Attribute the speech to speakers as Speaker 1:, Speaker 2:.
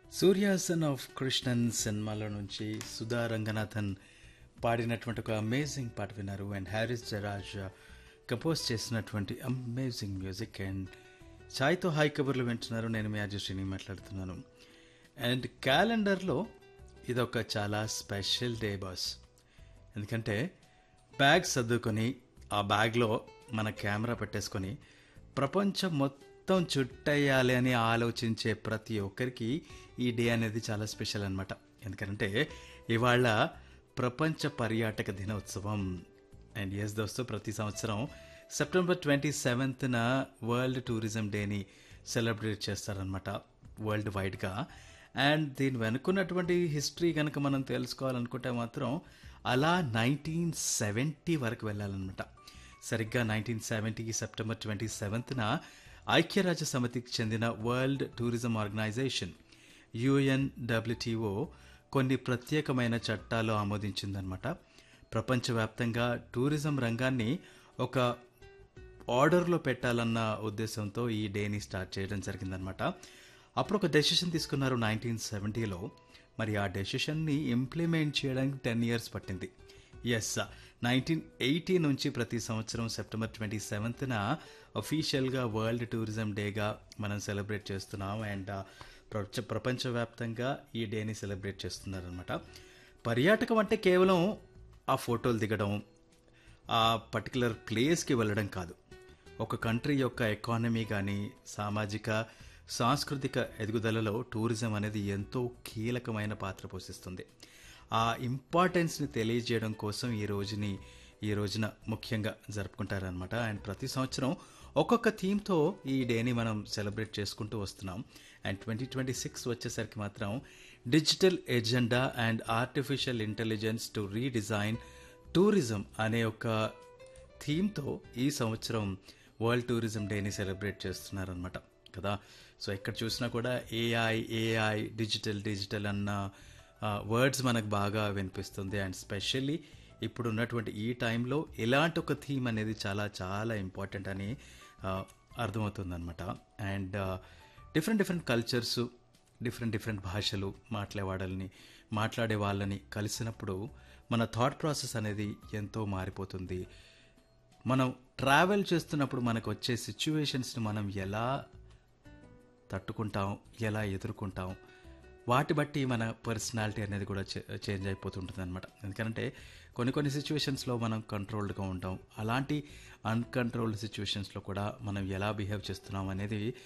Speaker 1: సూర్యాసన్ of Krishnan సినిమాలో నుంచి సుధా రంగనాథన్ పాడినటువంటి ఒక అమేజింగ్ పాట విన్నారు అండ్ హ్యారిస్ జరాజ్ కంపోజ్ చేసినటువంటి అమేజింగ్ మ్యూజిక్ అండ్ ఛాయ్తో హాయ్ కబుర్లు వింటున్నారు నేను మీ అజశ్రీని మాట్లాడుతున్నాను అండ్ క్యాలెండర్లో ఇదొక చాలా స్పెషల్ డే బాస్ ఎందుకంటే బ్యాగ్ సర్దుకొని ఆ బ్యాగ్లో మన కెమెరా పెట్టేసుకొని ప్రపంచం మొత్తం చుట్టేయాలి అని ఆలోచించే ప్రతి ఒక్కరికి ఈ డే అనేది చాలా స్పెషల్ అనమాట ఎందుకంటే ఇవాళ ప్రపంచ పర్యాటక దినోత్సవం అండ్ ఎస్ దోస్తు ప్రతి సంవత్సరం సెప్టెంబర్ ట్వంటీ సెవెంత్న వరల్డ్ టూరిజం డేని సెలబ్రేట్ చేస్తారనమాట వరల్డ్ వైడ్గా అండ్ దీని వెనుకున్నటువంటి హిస్టరీ కనుక మనం తెలుసుకోవాలనుకుంటే మాత్రం అలా నైన్టీన్ సెవెంటీ వరకు వెళ్ళాలన్నమాట సరిగ్గా నైన్టీన్ సెవెంటీ సెప్టెంబర్ ట్వంటీ సెవెంత్న ఐక్యరాజ్య సమితికి చెందిన వరల్డ్ టూరిజం ఆర్గనైజేషన్ యుఎన్డబ్ల్యూటీఓ కొన్ని ప్రత్యేకమైన చట్టాలు ఆమోదించిందనమాట ప్రపంచవ్యాప్తంగా టూరిజం రంగాన్ని ఒక ఆర్డర్లో పెట్టాలన్న ఉద్దేశంతో ఈ డేని స్టార్ట్ చేయడం జరిగిందనమాట అప్పుడు ఒక డెసిషన్ తీసుకున్నారు నైన్టీన్ సెవెంటీలో మరి ఆ డెసిషన్ని ఇంప్లిమెంట్ చేయడానికి టెన్ ఇయర్స్ పట్టింది ఎస్ నైన్టీన్ ఎయిటీ నుంచి ప్రతి సంవత్సరం సెప్టెంబర్ ట్వంటీ సెవెంత్న అఫీషియల్గా వరల్డ్ టూరిజం డేగా మనం సెలబ్రేట్ చేస్తున్నాం అండ్ ప్రపంచ ప్రపంచవ్యాప్తంగా ఈ డేని సెలబ్రేట్ చేస్తున్నారనమాట పర్యాటకం అంటే కేవలం ఆ ఫోటోలు దిగడం ఆ పర్టికులర్ ప్లేస్కి వెళ్ళడం కాదు ఒక కంట్రీ యొక్క ఎకానమీ కానీ సామాజిక సాంస్కృతిక ఎదుగుదలలో టూరిజం అనేది ఎంతో కీలకమైన పాత్ర పోషిస్తుంది ఆ ఇంపార్టెన్స్ని తెలియజేయడం కోసం ఈ రోజుని ఈ రోజున ముఖ్యంగా జరుపుకుంటారనమాట అండ్ ప్రతి సంవత్సరం ఒక్కొక్క థీమ్తో ఈ డేని మనం సెలబ్రేట్ చేసుకుంటూ వస్తున్నాం అండ్ ట్వంటీ ట్వంటీ సిక్స్ వచ్చేసరికి మాత్రం digital agenda and artificial intelligence to redesign tourism అనే ఒక థీమ్తో ఈ సంవత్సరం వరల్డ్ టూరిజం డేని సెలబ్రేట్ చేస్తున్నారనమాట కదా సో ఎక్కడ చూసినా కూడా ఏఐ ఏఐ డిజిటల్ డిజిటల్ అన్న వర్డ్స్ మనకు బాగా వినిపిస్తుంది అండ్ స్పెషల్లీ ఇప్పుడు ఉన్నటువంటి ఈ టైంలో ఇలాంటి ఒక థీమ్ అనేది చాలా చాలా ఇంపార్టెంట్ అని అర్థమవుతుందన్నమాట and different different cultures different different భాషలు మాట్లాడే మాట్లాడే వాళ్ళని కలిసినప్పుడు మన థాట్ ప్రాసెస్ అనేది ఎంతో మారిపోతుంది మనం ట్రావెల్ చేస్తున్నప్పుడు మనకు వచ్చే సిచ్యువేషన్స్ని మనం ఎలా తట్టుకుంటాం ఎలా ఎదుర్కొంటాం వాటి బట్టి మన పర్సనాలిటీ అనేది కూడా చేంజ్ అయిపోతుంటుంది అనమాట ఎందుకంటే కొన్ని కొన్ని సిచ్యువేషన్స్లో మనం కంట్రోల్డ్గా ఉంటాం అలాంటి అన్కంట్రోల్డ్ సిచ్యువేషన్స్లో కూడా మనం ఎలా బిహేవ్ చేస్తున్నాం అనేది